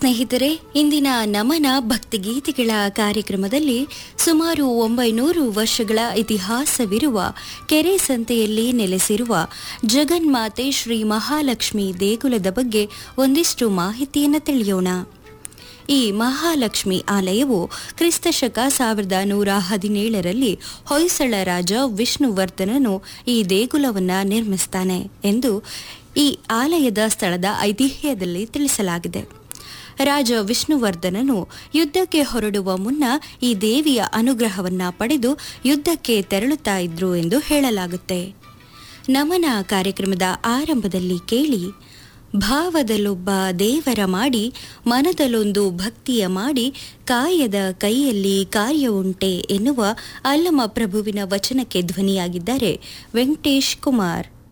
ಸ್ನೇಹಿತರೆ ಇಂದಿನ ನಮನ ಭಕ್ತಿಗೀತೆಗಳ ಕಾರ್ಯಕ್ರಮದಲ್ಲಿ ಸುಮಾರು ಒಂಬೈನೂರು ವರ್ಷಗಳ ಇತಿಹಾಸವಿರುವ ಕೆರೆ ಸಂತೆಯಲ್ಲಿ ನೆಲೆಸಿರುವ ಜಗನ್ಮಾತೆ ಶ್ರೀ ಮಹಾಲಕ್ಷ್ಮಿ ದೇಗುಲದ ಬಗ್ಗೆ ಒಂದಿಷ್ಟು ಮಾಹಿತಿಯನ್ನು ತಿಳಿಯೋಣ ಈ ಮಹಾಲಕ್ಷ್ಮಿ ಆಲಯವು ಕ್ರಿಸ್ತಶಕ ಸಾವಿರದ ನೂರ ಹದಿನೇಳರಲ್ಲಿ ಹೊಯ್ಸಳ ರಾಜ ವಿಷ್ಣುವರ್ಧನನು ಈ ದೇಗುಲವನ್ನು ನಿರ್ಮಿಸ್ತಾನೆ ಎಂದು ಈ ಆಲಯದ ಸ್ಥಳದ ಐತಿಹ್ಯದಲ್ಲಿ ತಿಳಿಸಲಾಗಿದೆ ರಾಜ ವಿಷ್ಣುವರ್ಧನನು ಯುದ್ಧಕ್ಕೆ ಹೊರಡುವ ಮುನ್ನ ಈ ದೇವಿಯ ಅನುಗ್ರಹವನ್ನ ಪಡೆದು ಯುದ್ಧಕ್ಕೆ ತೆರಳುತ್ತಾ ಇದ್ರು ಎಂದು ಹೇಳಲಾಗುತ್ತೆ ನಮನ ಕಾರ್ಯಕ್ರಮದ ಆರಂಭದಲ್ಲಿ ಕೇಳಿ ಭಾವದಲ್ಲೊಬ್ಬ ದೇವರ ಮಾಡಿ ಮನದಲ್ಲೊಂದು ಭಕ್ತಿಯ ಮಾಡಿ ಕಾಯದ ಕೈಯಲ್ಲಿ ಕಾರ್ಯ ಉಂಟೆ ಎನ್ನುವ ಅಲ್ಲಮ ಪ್ರಭುವಿನ ವಚನಕ್ಕೆ ಧ್ವನಿಯಾಗಿದ್ದಾರೆ ವೆಂಕಟೇಶ್ ಕುಮಾರ್